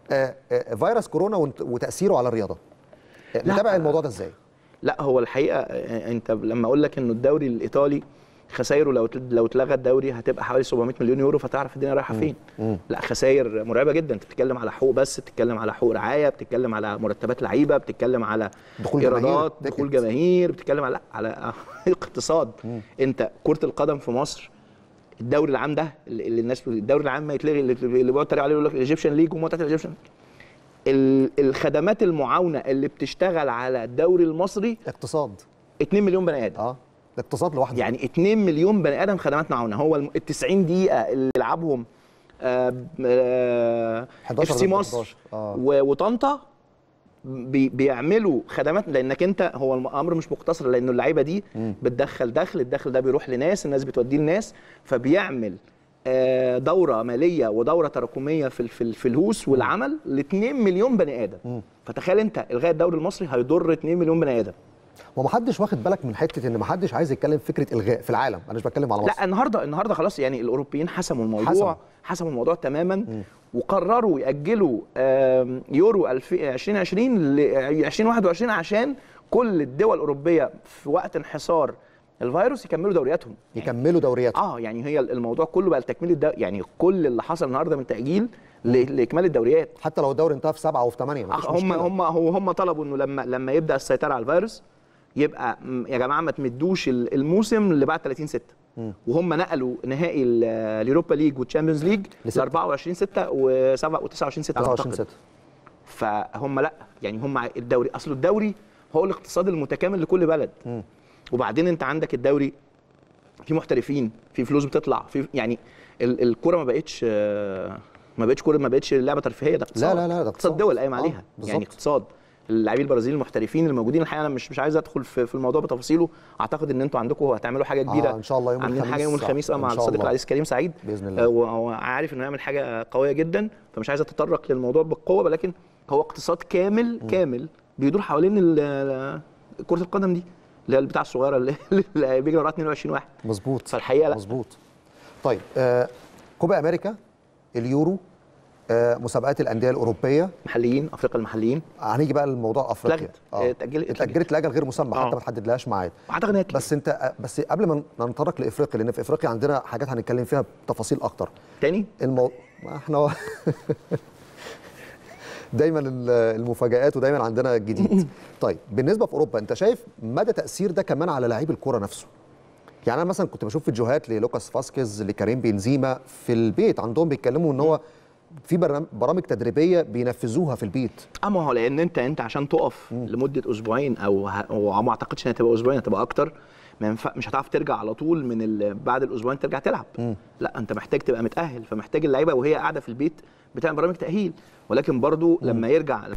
آه، آه، فيروس كورونا وانت- وتاثيره على الرياضه آه، لا. متابع الموضوع ده ازاي لا هو الحقيقه آه، انت لما اقول لك انه الدوري الايطالي خسايره لو لو اتلغى الدوري هتبقى حوالي 700 مليون يورو فتعرف الدنيا رايحه فين لا خسائر مرعبه جدا انت بتتكلم على حقوق بس بتتكلم على حقوق رعايه بتتكلم على مرتبات لعيبه بتتكلم على دخول جماهير، ايرادات تيكت. دخول جماهير بتتكلم على لا على اقتصاد انت كره القدم في مصر الدوري العام ده اللي اللي الناس الدوري العام ما يتلغي اللي اللي بيقعد يتريق عليه يقول لك الايجيبشن ليج ومتعه الايجيبشن ال- الخدمات المعاونه اللي بتشتغل على الدوري المصري اقتصاد 2 مليون بني ادم اه الاقتصاد لوحده يعني 2 مليون بني ادم خدمات معاونه هو ال 90 دقيقه اللي يلعبهم اف 11 سي ضد مصر 11. آه. و- وطنطا بي بيعملوا خدمات لانك انت هو الامر مش مقتصر لانه اللعيبه دي بتدخل دخل الدخل ده بيروح لناس الناس بتوديه لناس فبيعمل آه، دوره ماليه ودوره تراكميه في ال- في ال- في الهوس والعمل ل 2 مليون بني ادم فتخيل انت الغاء الدوري المصري هيضر 2 مليون بني ادم ومحدش واخد بالك من حته ان محدش عايز يتكلم في فكره الغاء في العالم انا مش بتكلم على مصر لا النهارده النهارده خلاص يعني الاوروبيين حسموا الموضوع حسموا. حسموا الموضوع تماما وقرروا ياجلوا آم، يورو 2020 ل 2021 عشان كل الدول الاوروبيه في وقت انحصار الفيروس يكملوا دورياتهم يكملوا دورياتهم اه يعني هي الموضوع كله بقى لتكميل الدو... يعني كل اللي حصل النهارده من تاجيل ل... لاكمال الدوريات حتى لو الدوري انتهى في سبعه وفي ثمانيه آه، هم هم هو هم طلبوا انه لما لما يبدا السيطره على الفيروس يبقى م- يا جماعه ما تمدوش ال- الموسم اللي بعد 30 6 وهم نقلوا نهائي ال- اليوروبا ليج والتشامبيونز ليج ل لستة. 24 6 و7 و29 6 29 6 فهم لا يعني هم الدوري اصل الدوري هو الاقتصاد المتكامل لكل بلد وبعدين انت عندك الدوري في محترفين في فلوس بتطلع في يعني ال- الكوره ما بقتش آه، ما بقتش كوره ما بقتش لعبه ترفيهيه ده اقتصاد لا، لا، ده اقتصاد اقتصاد. دول قايم آه، عليها بالظبط. يعني اقتصاد اللاعبين البرازيليين المحترفين اللي موجودين الحقيقه انا مش مش عايز ادخل في, في الموضوع بتفاصيله اعتقد ان انتوا عندكم هتعملوا حاجه كبيره إن شاء الله يوم عاملين الخميس. حاجه يوم الخميس اه إن مع شاء الصديق الله. العزيز كريم سعيد بإذن الله. آه، وهو عارف انه يعمل حاجه قويه جدا فمش عايز اتطرق للموضوع بالقوه ولكن هو اقتصاد كامل كامل بيدور حوالين ال- كره القدم دي اللي هي البتاع الصغيره اللي, اللي بيجري وراها 22 واحد مظبوط فالحقيقه لا مظبوط طيب آه كوبا امريكا اليورو آه مسابقات الانديه الاوروبيه محليين افريقيا المحليين هنيجي بقى للموضوع افريقيا اتلغت. اه، اتأجلت- اتاجلت لاجل غير مسمى اه. حتى ما تحددلهاش ميعاد واعتقد انها بس انت آه، بس قبل ما ننطلق لافريقيا لان في افريقيا عندنا حاجات هنتكلم فيها بتفاصيل اكتر تاني المو... ما احنا دايما ال- المفاجآت ودايما عندنا الجديد طيب بالنسبه في اوروبا انت شايف مدى تاثير ده كمان على لعيب الكوره نفسه يعني انا مثلا كنت بشوف فيديوهات للوكاس فاسكيز لكريم بنزيما في البيت عندهم بيتكلموا ان هو في برنام- برامج تدريبيه بينفذوها في البيت اه ما هو لان انت انت عشان تقف لمده اسبوعين او ه... وما اعتقدش انها تبقى اسبوعين هتبقى اكتر ما ينفع مش هتعرف ترجع على طول من ال... بعد الاسبوعين ترجع تلعب لا انت محتاج تبقى متاهل فمحتاج اللعيبه وهي قاعده في البيت بتعمل برامج تاهيل ولكن برضو لما يرجع